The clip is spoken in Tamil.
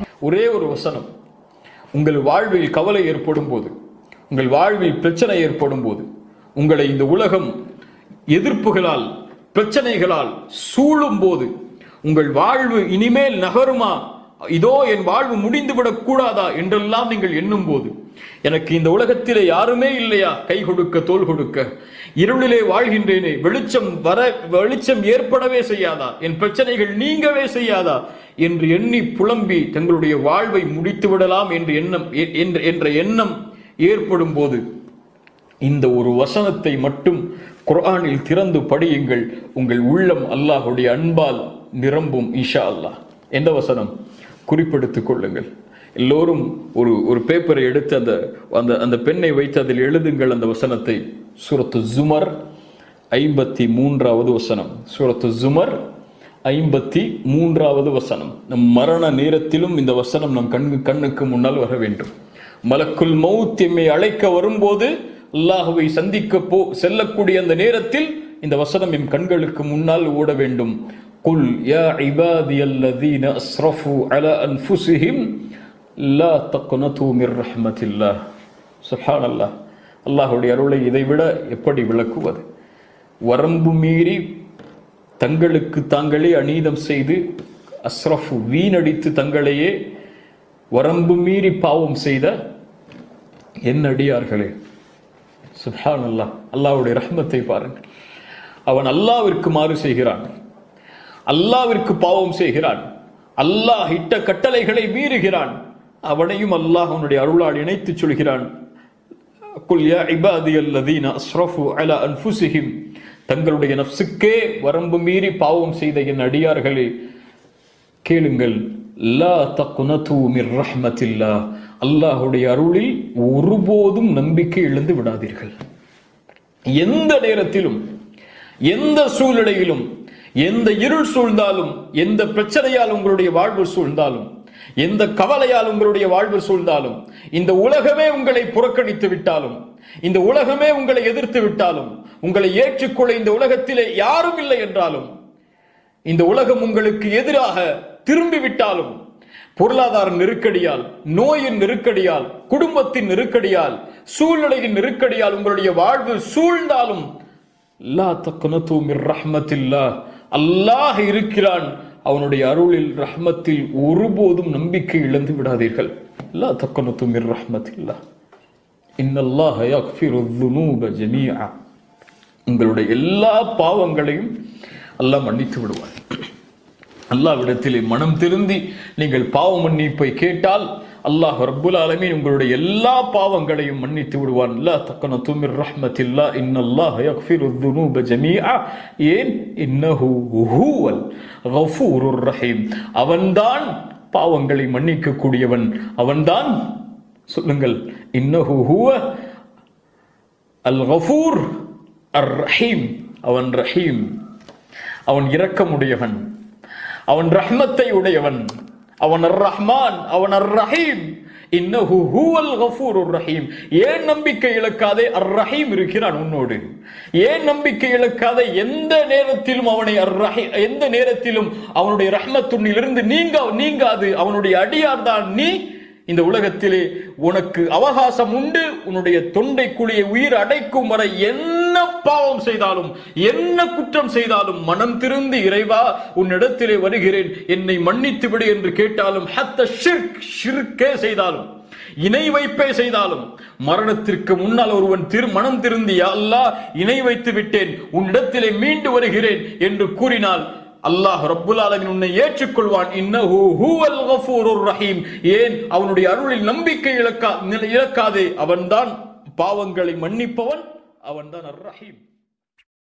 ஒரே ஒரு வசனம் உங்கள் வாழ்வில் கவலை ஏற்படும் போது உங்கள் வாழ்வில் பிரச்சனை ஏற்படும் போது உங்களை இந்த உலகம் எதிர்ப்புகளால் பிரச்சனைகளால் சூழும் போது உங்கள் வாழ்வு இனிமேல் நகருமா இதோ என் வாழ்வு முடிந்துவிடக் கூடாதா என்றெல்லாம் நீங்கள் எண்ணும் போது எனக்கு இந்த உலகத்திலே யாருமே இல்லையா கை கொடுக்க தோல் கொடுக்க இருளிலே வாழ்கின்றேனே வெளிச்சம் வர வெளிச்சம் ஏற்படவே செய்யாதா என் பிரச்சனைகள் நீங்கவே செய்யாதா என்று எண்ணி புலம்பி தங்களுடைய வாழ்வை முடித்து விடலாம் என்று எண்ணம் எ- என்ற- என்ற எண்ணம் ஏற்படும் போது இந்த ஒரு வசனத்தை மட்டும் குர்ஆனில் திறந்து படியுங்கள் உங்கள் உள்ளம் அல்லாஹ்வுடைய அன்பால் நிரம்பும் இன்ஷா அல்லாஹ் எந்த வசனம் குறிப்பெடுத்துக் கொள்ளுங்கள் எல்லோரும் ஒரு ஒரு பேப்பரை எடுத்து அந்த அந்த அந்த பெண்ணை வைத்து அதில் எழுதுங்கள் அந்த வசனத்தை சூரத்து ஜுமர் ஐம்பத்தி மூன்றாவது வசனம் சூரத்து ஜுமர் ஐம்பத்தி மூன்றாவது வசனம் நம் மரண நேரத்திலும் இந்த வசனம் நம் கண்ணு கண்ணுக்கு முன்னால் வர வேண்டும் மலக்குல் மௌத் எம்மை அழைக்க வரும்போது அல்லாஹுவை சந்திக்க போ செல்லக்கூடிய அந்த நேரத்தில் இந்த வசனம் எம் கண்களுக்கு முன்னால் ஓட வேண்டும் குல் யா இபாதியல்லதீன அஸ்ரஃபு அலா அன்ஃபுஸிஹிம் லா தக்னது மிர் ரஹ்மத்தில்லாஹ் சுப்ஹானல்லாஹ் அல்லாஹ்வுடைய அருளை இதைவிட எப்படி விளக்குவது வரம்பு மீறி தங்களுக்கு தாங்களே அநீதம் செய்து அஸ்ரஃபு வீணடித்து தங்களையே வரம்பு மீறி பாவம் செய்த என் அடியார்களே சுப்ஹான் அல்லாஹ் அல்லாஹ்வுடைய ரஹ்மத்தை பாருங்கள் அவன் அல்லாவிற்கு மாறு செய்கிறான் அல்லாவிற்கு பாவம் செய்கிறான் அல்லாஹ் இட்ட கட்டளைகளை மீறுகிறான் அவனையும் அல்லாஹ் அவனுடைய அருளால் இணைத்து சொல்கிறான் குல் யா இபாதி அல்லதீன அஸ்ரஃபு அலா அன்ஃபுஸிஹிம் தங்களுடைய நஃப்ஸுக்கே வரம்பு மீறி பாவம் செய்த என் அடியார்களே கேளுங்கள் லா தக்குனது மிர் ரஹ்மத்தில்லா அல்லாஹ்வுடைய அருளில் ஒருபோதும் நம்பிக்கை இழந்து விடாதீர்கள் எந்த நேரத்திலும் எந்த சூழ்நிலையிலும் எந்த இருள் சூழ்ந்தாலும் எந்த பிரச்சனையால் உங்களுடைய வாழ்வு சூழ்ந்தாலும் எந்த கவலையால் உங்களுடைய வாழ்வு சூழ்ந்தாலும் இந்த உலகமே உங்களை புறக்கணித்து விட்டாலும் இந்த உலகமே உங்களை எதிர்த்து விட்டாலும் உங்களை ஏற்றுக்கொள்ள இந்த உலகத்திலே யாரும் இல்லை என்றாலும் இந்த உலகம் உங்களுக்கு எதிராக திரும்பி விட்டாலும் பொருளாதார நெருக்கடியால் நோயின் நெருக்கடியால் குடும்பத்தின் நெருக்கடியால் சூழ்நிலையின் நெருக்கடியால் உங்களுடைய வாழ்வு சூழ்ந்தாலும் லா தக்னது மிர் ரஹ்மத்தில்லா அல்லாஹ் இருக்கிறான் அவனுடைய அருளில் ரஹ்மத்தில் ஒருபோதும் நம்பிக்கை இழந்து விடாதீர்கள் லா தக்னது மிர் ரஹ்மத்தில்லா இன்னல்லாஹ யக்ஃபிரு ذுனூப ஜமீஆ உங்களுடைய எல்லா பாவங்களையும் அல்லாஹ் மன்னித்து விடுவார் அல்லாஹ்விடத்திலே மனம் திருந்தி நீங்கள் பாவ மன்னிப்பை கேட்டால் அல்லாஹ் ரப்புல் ஆலமீன் உங்களுடைய எல்லா பாவங்களையும் மன்னித்து விடுவான் லா தக்கனது மிர் ரஹ்மத்தில்லா இன்னல்லாஹ் யக்ஃபிரு ذுனூப ஜமீஆ ஏன் இன்னஹு ஹுவல் கஃபூருர் ரஹீம் அவன்தான் பாவங்களை மன்னிக்க கூடியவன் அவன்தான் சொல்லுங்கள் இன்னஹு ஹுவ அல் கஃபூர் அர் ரஹீம் அவன் ரஹீம் அவன் இரக்கமுடையவன் அவன் ரஹ்மத்தை உடையவன் அவன் அர் ரஹ்மான் அவன் அர் ரஹீம் இன்னஹு ஹுவல் கஃபூருர் ரஹீம் ஏன் நம்பிக்கை இழக்காதே அர் ரஹீம் இருக்கிறான் உன்னோடு ஏன் நம்பிக்கை இழக்காதே எந்த நேரத்திலும் அவனை அர் ரஹீ எந்த நேரத்திலும் அவனுடைய ரஹ்மத்துன்னிலிருந்து நீங்க நீங்காது அவனுடைய அடியார் தான் நீ இந்த உலகத்திலே உனக்கு அவகாசம் உண்டு உன்னுடைய தொண்டை குழியை உயிர் அடைக்கும் வரை என்ன பாவம் செய்தாலும் என்ன குற்றம் செய்தாலும் மனம் திருந்தி இறைவா உன்னிடத்திலே வருகிறேன் என்னை மன்னித்து விடு என்று கேட்டாலும் ஹத்த ஷிர்க் ஷிர்கே செய்தாலும் இணை வைப்பே செய்தாலும் மரணத்திற்கு முன்னால் ஒருவன் திரு மனம் திருந்தி "யா அல்லாஹ் இணை வைத்து விட்டேன் உன்னிடத்திலே மீண்டு வருகிறேன் என்று கூறினால் அல்லாஹ் ரப்புல் ஆலமீன் உன்னை ஏற்றுக்கொள்வான் இன்னஹு ஹுவல் கஃபூருர் ரஹீம் ஏன் அவனுடைய அருளில் நம்பிக்கை இழக்கா இழக்காதே அவன்தான் பாவங்களை மன்னிப்பவன் அவன்தான் அர் ரஹீம்